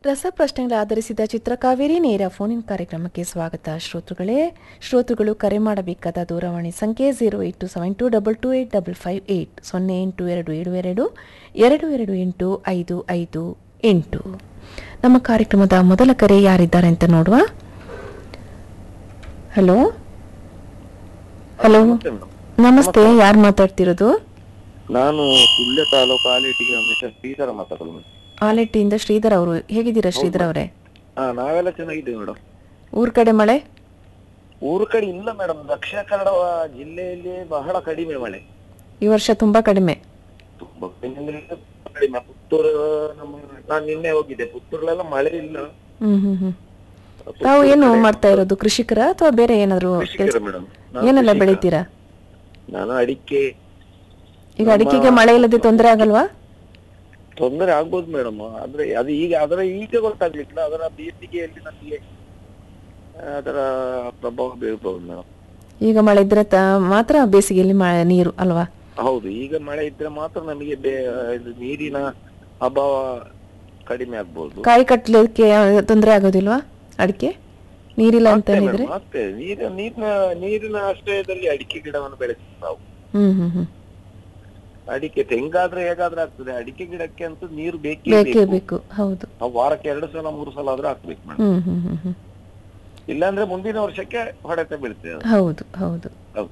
ರಸಪ್ರಶ್ನೆಗಳ ಆಧರಿಸಿದ ಚಿತ್ರಕಾವೇರಿ ನೇರ ಫೋನಿನ್ ಕಾರ್ಯಕ್ರಮಕ್ಕೆ ಸ್ವಾಗತ ಶ್ರೋತೃಗಳೇ ಶ್ರೋತೃಗಳು ಕರೆ ಮಾಡಬೇಕಾದ ದೂರವಾಣಿ ಸಂಖ್ಯೆ zero eight two seven two double two eight double five eight ಸೊನ್ನೆ ಎಂಟು ಎರಡು ಏಳು ಎರಡು ಎರಡು ಎರಡು ಎಂಟು ಐದು ಐದು ಎಂಟು ನಮ್ಮ ಕಾರ್ಯಕ್ರಮದ ಮೊದಲ ಕರೆ ಯಾರಿದ್ದಾರೆ ಅಂತ ನೋಡುವ ಹಲೋ ಹಲೋ ನಮಸ್ತೆ ಮೇಡಮ್. ನಮಸ್ತೆ ಯಾರು ಮಾತಾಡ್ತಿರೋದು ನಾನು ಸುಳ್ಯ ತಾಲೂಕು ಆಲೇಟಿಗೆ ಮಿಸ್ಟರ್ ಶ್ರೀಧರ ಮಾತಾಡೋದು ಮೇಡಮ್. ಆಲೆಟ್ಟಿಯಿಂದ ಶ್ರೀಧರ್ ಅವರು ಹೇಗಿದ್ದೀರಾ ಶ್ರೀಧರ್ ಅವರೇ ಹಾ ನಾವೆಲ್ಲ ಚೆನ್ನಾಗಿದ್ದೀವಿ ಮೇಡಮ್ ಊರ್ ಕಡೆ ಮಳೆ ಊರ ಕಡೆ ಇಲ್ಲ ಮೇಡಮ್ ದಕ್ಷಿಣ ಕನ್ನಡ ಜಿಲ್ಲೆಯಲ್ಲಿ ಬಹಳ ಕಡಿಮೆ ಮಳೆ ಈ ವರ್ಷ ತುಂಬಾ ಕಡಿಮೆ ತುಂಬಾ ಕಡಿಮೆ ಅಂದ್ರೆ ಕಡಿಮೆ ಪುತ್ತೂರು ನಮ್ಮ ನಾನು ನಿನ್ನೆ ಹೋಗಿದ್ದೆ ಪುತ್ತೂರಲ್ಲೆಲ್ಲ ಮಳೆ ಇಲ್ಲ ಹ್ಮ್ ಹ್ಮ್ ಹ್ಮ್ ತಾವು ಏನು ಮಾಡ್ತಾ ಇರೋದು ಕೃಷಿಕರ ಅಥವಾ ಬೇರೆ ಏನಾದ್ರು ಕೃಷಿಕರು ಮೇಡಮ್ ಏನೆಲ್ಲ ಬೆಳಿತೀರಾ ನಾನು ಅಡಿಕೆ ಈಗ ಅಡಿಕೆಗೆ ಮಳೆ ಇಲ್ಲದೆ ತೊಂದರೆ ಆಗಲ್ವಾ ತೊಂದರೆ ಆಗ್ಬೋದು ಮೇಡಮ್ ಆದ್ರೆ ಅದು ಈಗ ಅದರ ಈಗ ಗೊತ್ತಾಗ್ಲಿಕ್ಕಿಲ್ಲ ಅದರ ಬೇಸಿಗೆಯಲ್ಲಿ ನಮಗೆ ಅದರ ಪ್ರಭಾವ ಬೀಳ್ಬಹುದು ಮೇಡಮ್ ಈಗ ಮಳೆ ಇದ್ರೆ ತ- ಮಾತ್ರ ಬೇಸಿಗೆಯಲ್ಲಿ ಮಳೆ ನೀರು ಅಲ್ವಾ ಹೌದು ಈಗ ಮಳೆ ಇದ್ರೆ ಮಾತ್ರ ನಮಗೆ ಬೇ- ಇದು ನೀರಿನ ಅಭಾವ ಕಡಿಮೆ ಆಗ್ಬೋದು ಕಾಯಿ ಕಟ್ಟಲಿಕ್ಕೆ ತೊಂದರೆ ಆಗೋದಿಲ್ವಾ ಅಡಿಕೆ ನೀರಿಲ್ಲ ಅಂತ ಮತ್ತೆ ಹೇಳಿದ್ರೆ ಮೇಡಮ್, ಮತ್ತೆ ನೀರಿನ ನೀರಿನ ನೀರಿನ ಆಶ್ರಯದಲ್ಲಿ ಅಡಿಕೆ ಗಿಡವನ್ನು ಬೆಳೆಸ್ತೀವಿ ನಾವು ಹ್ಮ್ ಹ್ಮ್ ಹ್ಮ್ ಅಡಿಕೆ ತೆಂಗಾದ್ರೆ ಹೇಗಾದ್ರೆ ಆಗ್ತದೆ ಅಡಿಕೆ ಗಿಡಕ್ಕೆ ಅಂತೂ ನೀರು ಬೇಕೇ ಬೇಕೇ ಬೇಕು ಬೇಕು ಹೌದು ನಾವು ವಾರಕ್ಕೆ ಎರಡು ಸಲ ಮೂರು ಸಲ ಆದ್ರೂ ಹಾಕ್ಬೇಕು ಮೇಡಮ್ ಹ್ಮ್ ಹ್ಮ್ ಹ್ಮ್ ಹ್ಮ್ ಇಲ್ಲಾಂದ್ರೆ ಮುಂದಿನ ವರ್ಷಕ್ಕೆ ಹೊಡೆತ ಬೀಳ್ತದೆ ಅದು. ಹೌದು ಹೌದು ಹೌದು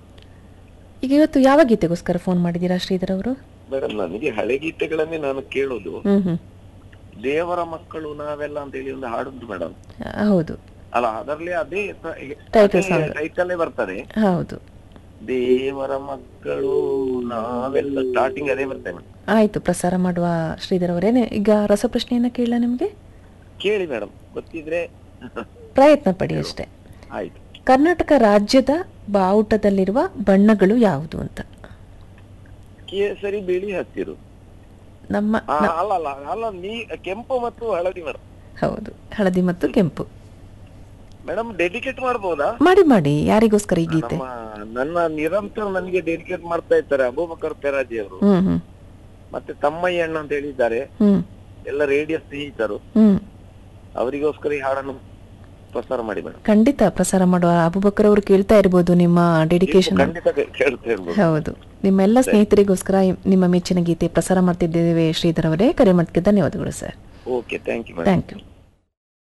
ಈಗ ಇವತ್ತು ಯಾವ ಗೀತೆಗೋಸ್ಕರ ಫೋನ್ ಮಾಡಿದ್ದೀರಾ ಶ್ರೀಧರ್ ಅವರು ಮೇಡಮ್ ನನಗೆ ಹಳೆ ಗೀತೆಗಳನ್ನೇ ನಾನು ಕೇಳೋದು ಹ್ಮ್ ಹ್ಮ್ ದೇವರ ಮಕ್ಕಳು ನಾವೆಲ್ಲ ಅಂತ ಹೇಳಿ ಒಂದು ಹಾಡುಂಟು ಮೇಡಮ್ ಹೌದು ಅಲ್ಲ ಅದರಲ್ಲಿ ಅದೇ Title song. ಟೈಟಲ್ಲೇ ಬರ್ತದೆ ಹೌದು ದೇವರ ಮಕ್ಕಳು ನಾವೆಲ್ಲ ಸ್ಟಾರ್ಟಿಂಗ್ ಅದೇ ಬರ್ತೇವೆ ಮೇಡಮ್ ಆಯ್ತು ಪ್ರಸಾರ ಮಾಡುವ ಶ್ರೀಧರ್ ಅವರೇನೆ ಈಗ ರಸಪ್ರಶ್ನೆಯನ್ನ ಕೇಳ ನಿಮ್ಗೆ ಕೇಳಿ ಮೇಡಮ್ ಗೊತ್ತಿದ್ರೆ ಪ್ರಯತ್ನ ಪಡಿ ಅಷ್ಟೇ ಆಯ್ತು ಕರ್ನಾಟಕ ರಾಜ್ಯದ ಬಾವುಟದಲ್ಲಿರುವ ಬಣ್ಣಗಳು ಯಾವುದು ಅಂತ ಕೇಸರಿ ಬಿಳಿ ಹಸಿರು ನಮ್ಮ ಆ, ಅಲ್ಲ ಅಲ್ಲ ಅಲ್ಲ ನೀ ಕೆಂಪು ಮತ್ತು ಹಳದಿ ಮೇಡಮ್ ಹೌದು ಹಳದಿ ಮತ್ತು ಕೆಂಪು ಮೇಡಮ್ ಡೆಡಿಕೇಟ್ ಮಾಡ್ಬೋದಾ ಮಾಡಿ ಮಾಡಿ ಯಾರಿಗೋಸ್ಕರ ಈ ಗೀತೆ ನಮ್ಮ ನನ್ನ ನಿರಂತರ ನನಗೆ ಡೆಡಿಕೇಟ್ ಮಾಡ್ತಾ ಇರ್ತಾರೆ ಅಬೂಬಕರ್ ಪೆರಾಜಿ ಅವರು ಹ್ಮ್ ಹ್ಮ್ ಮತ್ತೆ ತಮ್ಮಯ್ಯ ಅಣ್ಣ ಅಂತ ಹೇಳಿದ್ದಾರೆ ಹ್ಮ್ ಎಲ್ಲ ರೇಡಿಯೋ ಸ್ನೇಹಿತರು ಹ್ಮ್ ಅವರಿಗೋಸ್ಕರ ಈ ಹಾಡನ್ನು ಪ್ರಸಾರ ಮಾಡಿ ಮೇಡಮ್ ಖಂಡಿತ ಪ್ರಸಾರ ಮಾಡುವ ಅಬುಬಕರ್ ಅವರು ಕೇಳ್ತಾ ಇರ್ಬೋದು ನಿಮ್ಮ ಡೆಡಿಕೇಶನ್ ಖಂಡಿತ ಕೇ- ಕೇಳ್ತಾ ಇರ್ಬೋದು ಹೌದು ನಿಮ್ಮೆಲ್ಲ ಸ್ನೇಹಿತರಿಗೋಸ್ಕರ ನಿಮ್ಮ ಮೆಚ್ಚಿನ ಗೀತೆ ಪ್ರಸಾರ ಮಾಡ್ತಿದ್ದೇವೆ ಶ್ರೀಧರ್ ಅವರೇ ಕರೆ ಮಾಡ್ತಿದ್ದ ಧನ್ಯವಾದಗಳು sir okay thank you madam thank you